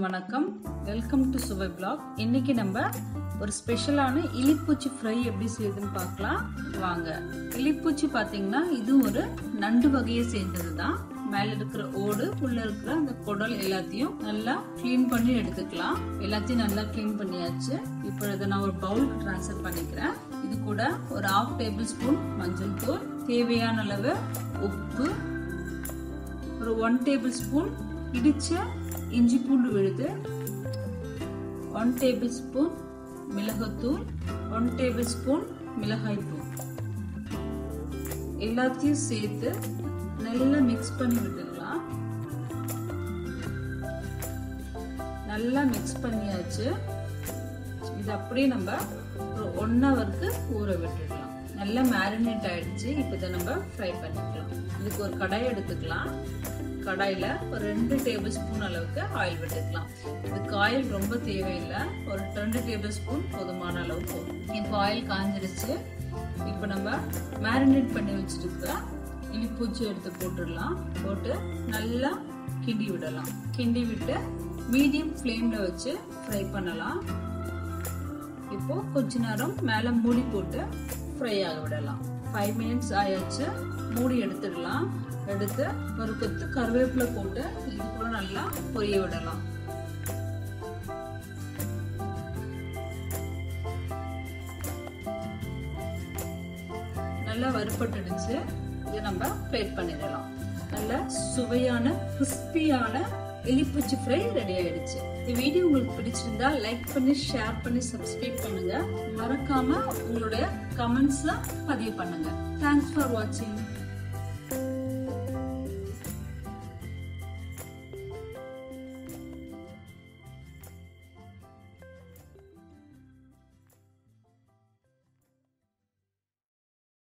வணக்கம் welcome to சுவை black இன்னைக்கு நம்ம ஒரு ஸ்பெஷலான இலிப்பூச்சி ஃப்ரை எப்படி செய்யுதுன்னு பார்க்கலாம் வாங்க இலிப்பூச்சி பார்த்தீங்கன்னா இது ஒரு நண்டு வகையை சேர்ந்தது தான் மேல இருக்கிற ஓடு உள்ள இருக்கிற அந்த குடல் எல்லாத்தையும் நல்லா க்ளீன் பண்ணி எடுத்துக்கலாம் எல்லாத்தையும் நல்லா க்ளீன் பண்ணியாச்சு இப்போ இதை நான் ஒரு பவுலுக்கு ட்ரான்ஸ்ஃபர் பண்ணிக்கிறேன் இது கூட ஒரு ஹாஃப் டேபிள் ஸ்பூன் மஞ்சள் தூள் தேவையான அளவு உப்பு ஒரு ஒன் டேபிள் ஸ்பூன் இடிச்ச இஞ்சி பூண்டு விழுது ஒன் டேபிள் ஸ்பூன் மிளகுத்தூள் ஒன் டேபிள் ஸ்பூன் மிளகாய் தூள் எல்லாத்தையும் சேர்த்து நல்லா மிக்ஸ் பண்ணி விட்டுக்கலாம் நல்லா மிக்ஸ் பண்ணியாச்சு இது அப்படியே நம்ம ஒரு ஒன் ஹவருக்கு ஊற விட்டுடலாம் நல்லா மேரினேட் ஆயிடுச்சு இப்போ இதை நம்ம ஃப்ரை பண்ணிக்கலாம் இதுக்கு ஒரு கடாய் எடுத்துக்கலாம் கடாயில் ஒரு ரெண்டு டேபிள் ஸ்பூன் அளவுக்கு ஆயில் விட்டுக்கலாம் இதுக்கு ஆயில் ரொம்ப தேவையில்லை ஒரு ரெண்டு டேபிள் ஸ்பூன் போதுமான அளவு போதும் இப்போ ஆயில் காஞ்சிருச்சு இப்போ நம்ம மேரினேட் பண்ணி வச்சுருக்க இலிப்பூச்சி எடுத்து போட்டுடலாம் போட்டு நல்லா கிண்டி விடலாம் கிண்டி விட்டு மீடியம் ஃப்ளேமில் வச்சு ஃப்ரை பண்ணலாம் இப்போ கொஞ்ச நேரம் மேலே மூடி போட்டு ஃப்ரை ஆக விடலாம் ஃபைவ் மினிட்ஸ் ஆயாச்சு மூடி எடுத்துடலாம் எடுத்து ஒரு கொத்து கருவேப்பிலை போட்டு இது கூட நல்லா பொரிய விடலாம் நல்லா வறுப்பட்டுடுச்சு இதை நம்ம பிளேட் பண்ணிடலாம் நல்ல சுவையான கிறிஸ்பியான எலிப்பூச்சி ஃப்ரை ரெடி ஆயிடுச்சு இந்த வீடியோ உங்களுக்கு பிடிச்சிருந்தா லைக் பண்ணி ஷேர் பண்ணி சப்ஸ்கிரைப் பண்ணுங்க மறக்காம உங்களுடைய கமெண்ட்ஸ் பதிவு பண்ணுங்க தேங்க்ஸ் ஃபார் வாட்சிங்